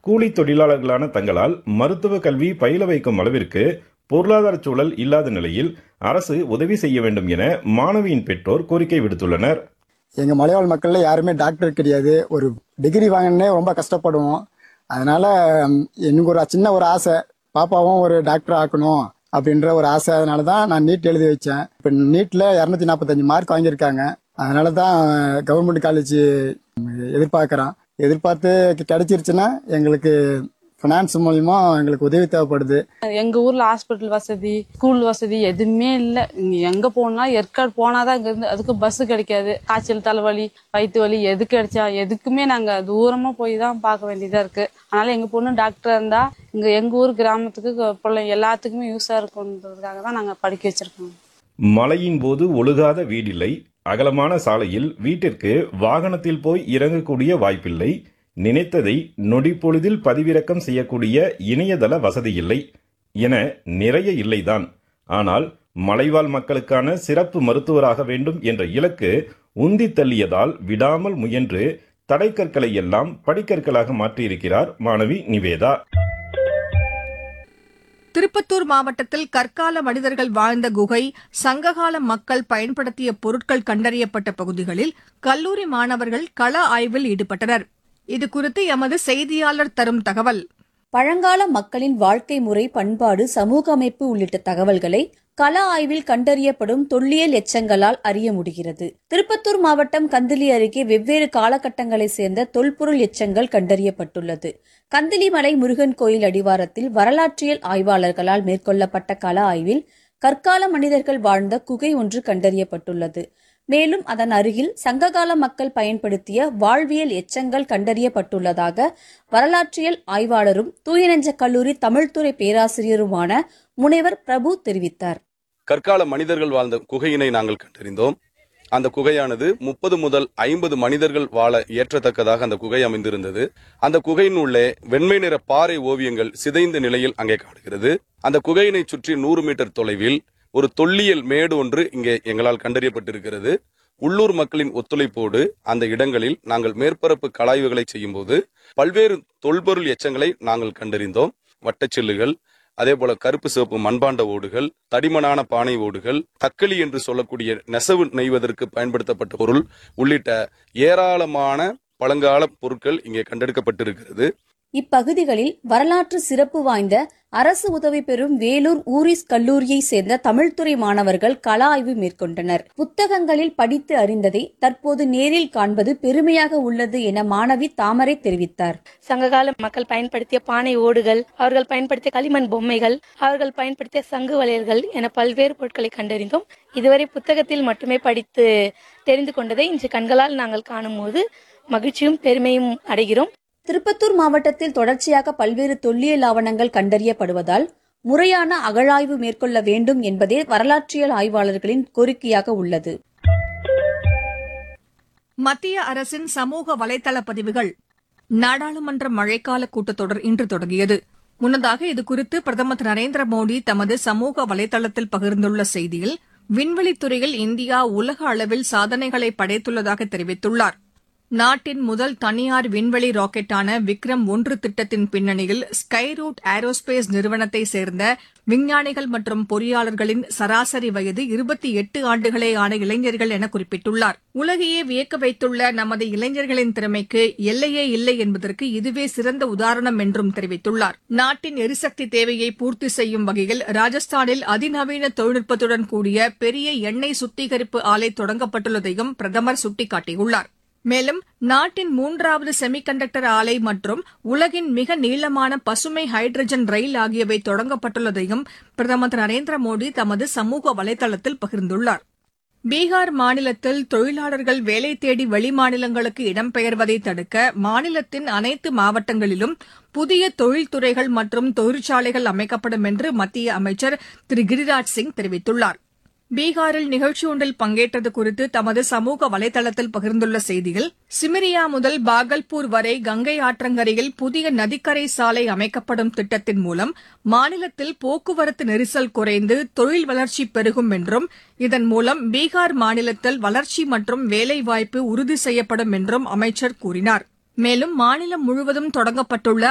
கூலி தொழிலாளர்களான தங்களால் மருத்துவ கல்வி பயில வைக்கும் அளவிற்கு பொருளாதார சூழல் இல்லாத நிலையில் அரசு உதவி செய்ய வேண்டும் என மாணவியின் பெற்றோர் கோரிக்கை விடுத்துள்ளனர் எங்கள் மலைவாழ் மக்களில் யாருமே டாக்டர் கிடையாது ஒரு டிகிரி வாங்கினே ரொம்ப கஷ்டப்படுவோம் அதனால ம், எனக்கு ஒரு சின்ன ஒரு ஆசை பாப்பாவும் ஒரு டாக்டர் ஆக்கணும் அப்படின்ற ஒரு ஆசை அதனால தான் நான் நீட் எழுதி வச்சேன் இப்போ நீட்டில் இரநூத்தி நாற்பத்தஞ்சு மார்க் வாங்கியிருக்காங்க அதனால தான் கவர்மெண்ட் காலேஜ் எதிர்பார்க்குறேன் எதிர்பார்த்து கிடைச்சிருச்சுன்னா எங்களுக்கு ஃபினான்ஸ் மூலியமா எங்களுக்கு உதவி தேவைப்படுது எங்க ஊர்ல ஹாஸ்பிட்டல் வசதி ஸ்கூல் வசதி எதுவுமே இல்ல இங்க எங்க போனா ஏற்காடு போனாதான் இங்க இருந்து அதுக்கு பஸ் கிடைக்காது காய்ச்சல் தலைவலி வயிற்று வலி எது கிடைச்சா எதுக்குமே நாங்க தூரமா போய் தான் பார்க்க வேண்டியதா இருக்கு அதனால எங்க பொண்ணு டாக்டர் இருந்தா இங்க எங்க ஊர் கிராமத்துக்கு பிள்ளை எல்லாத்துக்குமே யூஸா இருக்கும்ன்றதுக்காக தான் நாங்க படிக்க வச்சிருக்கோம் மழையின் போது ஒழுகாத வீடில்லை அகலமான சாலையில் வீட்டிற்கு வாகனத்தில் போய் இறங்கக்கூடிய வாய்ப்பில்லை நினைத்ததை நொடிப்பொழுதில் பதிவிறக்கம் செய்யக்கூடிய இணையதள வசதி இல்லை என நிறைய இல்லைதான் ஆனால் மலைவாழ் மக்களுக்கான சிறப்பு மருத்துவராக வேண்டும் என்ற இலக்கு உந்தி தள்ளியதால் விடாமல் முயன்று தடைக்கற்களை எல்லாம் படிக்கற்களாக மாற்றியிருக்கிறார் மாணவி நிவேதா திருப்பத்தூர் மாவட்டத்தில் கற்கால மனிதர்கள் வாழ்ந்த குகை சங்ககால மக்கள் பயன்படுத்திய பொருட்கள் கண்டறியப்பட்ட பகுதிகளில் கல்லூரி மாணவர்கள் கள ஆய்வில் ஈடுபட்டனர் இதுகுறித்து எமது செய்தியாளர் தரும் தகவல் பழங்கால மக்களின் வாழ்க்கை முறை பண்பாடு சமூக அமைப்பு உள்ளிட்ட தகவல்களை கள ஆய்வில் கண்டறியப்படும் தொல்லியல் எச்சங்களால் அறிய முடிகிறது திருப்பத்தூர் மாவட்டம் கந்திலி அருகே வெவ்வேறு காலகட்டங்களைச் சேர்ந்த தொல்பொருள் எச்சங்கள் கண்டறியப்பட்டுள்ளது கந்திலிமலை முருகன் கோயில் அடிவாரத்தில் வரலாற்றியல் ஆய்வாளர்களால் மேற்கொள்ளப்பட்ட கள ஆய்வில் கற்கால மனிதர்கள் வாழ்ந்த குகை ஒன்று கண்டறியப்பட்டுள்ளது மேலும் அதன் அருகில் சங்ககால மக்கள் பயன்படுத்திய வாழ்வியல் எச்சங்கள் கண்டறியப்பட்டுள்ளதாக வரலாற்றியல் ஆய்வாளரும் தூயநெஞ்ச கல்லூரி தமிழ்துறை பேராசிரியருமான முனைவர் பிரபு தெரிவித்தார் கற்கால மனிதர்கள் வாழ்ந்த குகையினை நாங்கள் கண்டறிந்தோம் அந்த குகையானது முப்பது முதல் ஐம்பது மனிதர்கள் வாழ ஏற்றத்தக்கதாக அந்த குகை அமைந்திருந்தது அந்த குகையின் உள்ளே வெண்மை நிற பாறை ஓவியங்கள் சிதைந்த நிலையில் அங்கே காணுகிறது அந்த குகையினை சுற்றி நூறு மீட்டர் தொலைவில் ஒரு தொல்லியல் மேடு ஒன்று இங்கே எங்களால் கண்டறியப்பட்டிருக்கிறது உள்ளூர் மக்களின் ஒத்துழைப்போடு அந்த இடங்களில் நாங்கள் மேற்பரப்பு கலாய்வுகளை செய்யும்போது பல்வேறு தொல்பொருள் எச்சங்களை நாங்கள் கண்டறிந்தோம் வட்டச்சில்லுகள் அதே போல கருப்பு சிவப்பு மண்பாண்ட ஓடுகள் தடிமனான பானை ஓடுகள் தக்களி என்று சொல்லக்கூடிய நெசவு நெய்வதற்கு பயன்படுத்தப்பட்ட பொருள் உள்ளிட்ட ஏராளமான பழங்கால பொருட்கள் இங்கே கண்டெடுக்கப்பட்டிருக்கிறது இப்பகுதிகளில் வரலாற்று சிறப்பு வாய்ந்த அரசு உதவி பெறும் வேலூர் ஊரிஸ் கல்லூரியை சேர்ந்த தமிழ்துறை மாணவர்கள் கள ஆய்வு மேற்கொண்டனர் புத்தகங்களில் படித்து அறிந்ததை தற்போது நேரில் காண்பது பெருமையாக உள்ளது என மாணவி தாமரை தெரிவித்தார் சங்ககால மக்கள் பயன்படுத்திய பானை ஓடுகள் அவர்கள் பயன்படுத்திய களிமண் பொம்மைகள் அவர்கள் பயன்படுத்திய சங்கு வளையல்கள் என பல்வேறு பொருட்களை கண்டறிந்தோம் இதுவரை புத்தகத்தில் மட்டுமே படித்து தெரிந்து கொண்டதை இன்று கண்களால் நாங்கள் காணும்போது மகிழ்ச்சியும் பெருமையும் அடைகிறோம் திருப்பத்தூர் மாவட்டத்தில் தொடர்ச்சியாக பல்வேறு தொல்லியல் ஆவணங்கள் கண்டறியப்படுவதால் முறையான அகழாய்வு மேற்கொள்ள வேண்டும் என்பதே வரலாற்றியல் ஆய்வாளர்களின் கோரிக்கையாக உள்ளது மத்திய அரசின் சமூக வலைதள பதிவுகள் நாடாளுமன்ற மழைக்கால கூட்டத்தொடர் இன்று தொடங்கியது முன்னதாக இதுகுறித்து பிரதமர் திரு நரேந்திர மோடி தமது சமூக வலைதளத்தில் பகிர்ந்துள்ள செய்தியில் விண்வெளித்துறையில் இந்தியா உலக அளவில் சாதனைகளை படைத்துள்ளதாக தெரிவித்துள்ளார் நாட்டின் முதல் தனியார் விண்வெளி ராக்கெட்டான விக்ரம் ஒன்று திட்டத்தின் பின்னணியில் ஸ்கைரூட் ஏரோஸ்பேஸ் நிறுவனத்தை சேர்ந்த விஞ்ஞானிகள் மற்றும் பொறியாளர்களின் சராசரி வயது இருபத்தி எட்டு ஆண்டுகளே ஆன இளைஞர்கள் என குறிப்பிட்டுள்ளார் உலகையே வியக்க வைத்துள்ள நமது இளைஞர்களின் திறமைக்கு எல்லையே இல்லை என்பதற்கு இதுவே சிறந்த உதாரணம் என்றும் தெரிவித்துள்ளார் நாட்டின் எரிசக்தி தேவையை பூர்த்தி செய்யும் வகையில் ராஜஸ்தானில் அதிநவீன தொழில்நுட்பத்துடன் கூடிய பெரிய எண்ணெய் சுத்திகரிப்பு ஆலை தொடங்கப்பட்டுள்ளதையும் பிரதமர் சுட்டிக்காட்டியுள்ளார் மேலும் நாட்டின் மூன்றாவது செமிகண்டக்டர் ஆலை மற்றும் உலகின் மிக நீளமான பசுமை ஹைட்ரஜன் ரயில் ஆகியவை தொடங்கப்பட்டுள்ளதையும் பிரதமர் திரு நரேந்திர மோடி தமது சமூக வலைதளத்தில் பகிர்ந்துள்ளார் பீகார் மாநிலத்தில் தொழிலாளர்கள் வேலை தேடி வெளிமாநிலங்களுக்கு இடம்பெயர்வதை தடுக்க மாநிலத்தின் அனைத்து மாவட்டங்களிலும் புதிய தொழில்துறைகள் மற்றும் தொழிற்சாலைகள் அமைக்கப்படும் என்று மத்திய அமைச்சர் திரு கிரிராஜ் சிங் தெரிவித்துள்ளார் பீகாரில் நிகழ்ச்சி ஒன்றில் பங்கேற்றது குறித்து தமது சமூக வலைதளத்தில் பகிர்ந்துள்ள செய்தியில் சிமிரியா முதல் பாகல்பூர் வரை கங்கை ஆற்றங்கரையில் புதிய நதிக்கரை சாலை அமைக்கப்படும் திட்டத்தின் மூலம் மாநிலத்தில் போக்குவரத்து நெரிசல் குறைந்து தொழில் வளர்ச்சி பெருகும் என்றும் இதன் மூலம் பீகார் மாநிலத்தில் வளர்ச்சி மற்றும் வேலைவாய்ப்பு உறுதி செய்யப்படும் என்றும் அமைச்சர் கூறினார் மேலும் மாநிலம் முழுவதும் தொடங்கப்பட்டுள்ள